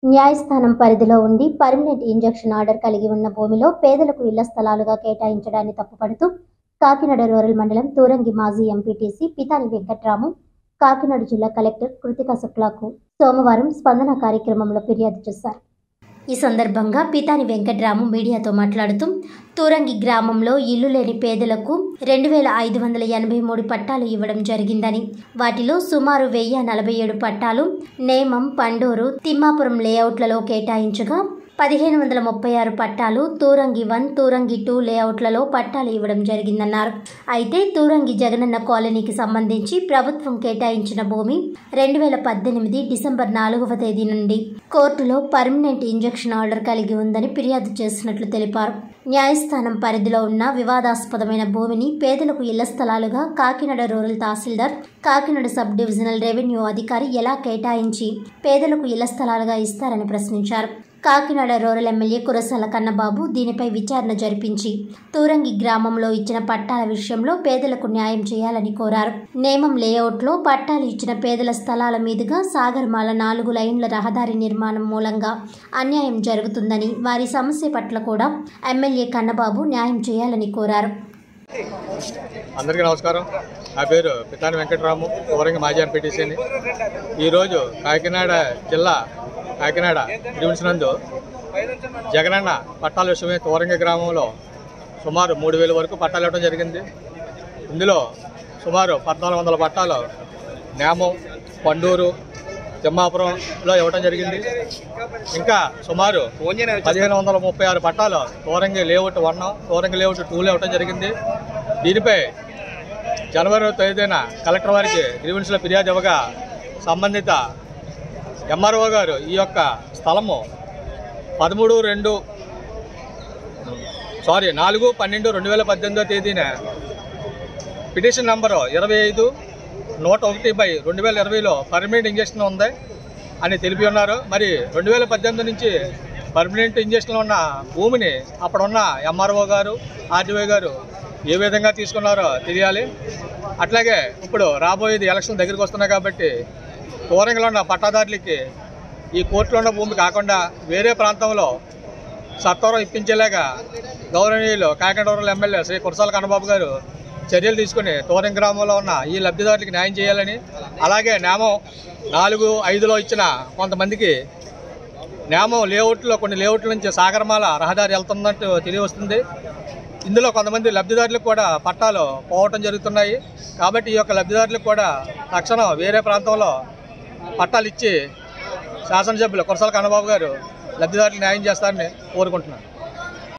న్యాయస్థానం పరిధిలో ఉండి పర్మనెంట్ ఇంజెక్షన్ ఆర్డర్ కలిగి ఉన్న భూమిలో పేదలకు ఇళ్ల స్థలాలుగా కేటాయించడాన్ని తప్పుపడుతూ కాకినాడ రూరల్ మండలం తూరంగి మాజీ ఎంపీటీసీ పితాని వెంకట్రాము కాకినాడ జిల్లా కలెక్టర్ కృతికా శుక్లాకు సోమవారం స్పందన కార్యక్రమంలో ఫిర్యాదు చేశారు ఈ సందర్భంగా పితాని వెంకట్రాము మీడియాతో మాట్లాడుతూ తూరంగి గ్రామంలో ఇల్లు లేని పేదలకు రెండు వేల ఐదు వందల ఎనభై మూడు పట్టాలు ఇవ్వడం జరిగిందని వాటిలో సుమారు వెయ్యి నలభై ఏడు పట్టాలు నేమం పండూరు తిమ్మాపురం లేఅవుట్లలో కేటాయించగా పదిహేను వందల ముప్పై ఆరు పట్టాలు తూరంగి వన్ తూరంగి టూ లేఅవుట్లలో పట్టాలు ఇవ్వడం జరిగిందన్నారు అయితే తూరంగి జగనన్న కాలనీకి సంబంధించి ప్రభుత్వం కేటాయించిన భూమి రెండు వేల పద్దెనిమిది డిసెంబర్ నాలుగవ తేదీ నుండి కోర్టులో పర్మనెంట్ ఇంజెక్షన్ ఆర్డర్ కలిగి ఉందని ఫిర్యాదు చేసినట్లు తెలిపారు న్యాయస్థానం పరిధిలో ఉన్న వివాదాస్పదమైన భూమిని పేదలకు ఇళ్ల స్థలాలుగా Kakinada rural tahsildar Kakinada sub divisional revenue అధికారి ఎలా కేటాయించి పేదలకు ఇళ్ల స్థలాలుగా ఇస్తారని ప్రశ్నించారు కాకినాడ రూరల్ ఎమ్మెల్యే కురసాల కన్నబాబు దీనిపై విచారణ జరిపించి తూరంగి గ్రామంలో ఇచ్చిన పట్టాల విషయంలో పేదలకు న్యాయం చేయాలని కోరారు నేమం లేఅవుట్లో పట్టాలు ఇచ్చిన పేదల స్థలాల మీదుగా సాగర్మాల నాలుగు లైన్ల రహదారి నిర్మాణం మూలంగా అన్యాయం జరుగుతుందని వారి సమస్య పట్ల కూడా ఎమ్మెల్యే కన్నబాబు న్యాయం చేయాలని కోరారు అందరికీ నమస్కారం నా పేరు పితాని వెంకటరాము ఓరంగి మాజీ ఎంపీటీసీని ఈరోజు కాకినాడ జిల్లా కాకినాడ డివిజన్ నందు జగనన్న పట్టాల విషయమే తోరంగి గ్రామంలో సుమారు మూడు వేల వరకు పట్టాలు ఇవ్వడం జరిగింది ఇందులో సుమారు పద్నాలుగు వందల పట్టాలు నేమం పండూరు తిమ్మాపురంలో ఇవ్వడం జరిగింది ఇంకా సుమారు పదిహేను వందల ముప్పై ఆరు పట్టాలు Thorangi layout one Thorangi layout టూలో ఇవ్వడం జరిగింది దీనిపై జనవరి తేదీన కలెక్టర్ వారికి గ్రీవెన్స్లో ఫిర్యాదు ఇవ్వగా సంబంధిత ఎంఆర్ఓ గారు ఈ యొక్క స్థలము పదమూడు రెండు సారీ నాలుగు పన్నెండు రెండు వేల పద్దెనిమిదో తేదీన పిటిషన్ నంబరు ఇరవై ఐదు నూట ఒకటి బై రెండు వేల ఇరవైలో పర్మనెంట్ ఇంజక్షన్ ఉంది అని తెలిపి ఉన్నారు మరి రెండు వేల పద్దెనిమిది నుంచి పర్మనెంట్ ఇంజక్షన్ ఉన్న భూమిని అప్పుడున్న ఎంఆర్ఓ గారు ఆర్డీఓ గారు ఏ విధంగా తీసుకున్నారో తెలియాలి అట్లాగే ఇప్పుడు రాబోయేది ఎలక్షన్ దగ్గరికి వస్తున్నాయి కాబట్టి దూరంగా ఉన్న పట్టాదారులకి ఈ కోర్టులో ఉన్న భూమి కాకుండా వేరే ప్రాంతంలో సత్వరం ఇప్పించేలాగా గౌరవనీయులు కాకినాడ రూరల్ ఎమ్మెల్యే శ్రీ కురసాల కన్నబాబు గారు చర్యలు తీసుకుని తోరం గ్రామంలో ఉన్న ఈ లబ్ధిదారులకు న్యాయం చేయాలని అలాగే నేమం నాలుగు ఐదులో ఇచ్చిన కొంతమందికి నేమం లేఅవుట్లో కొన్ని లేఅవుట్ల నుంచి సాగరమాల రహదారి వెళ్తున్నట్టు తెలియవస్తుంది ఇందులో కొంతమంది లబ్ధిదారులకు కూడా పట్టాలు పోవటం జరుగుతున్నాయి కాబట్టి ఈ యొక్క లబ్ధిదారులకు కూడా తక్షణం వేరే ప్రాంతంలో పట్టాలు ఇచ్చి శాసనసభ్యులు కురసాల కన్నబాబు గారు లబ్ధిదారులకు న్యాయం చేస్తారని కోరుకుంటున్నాను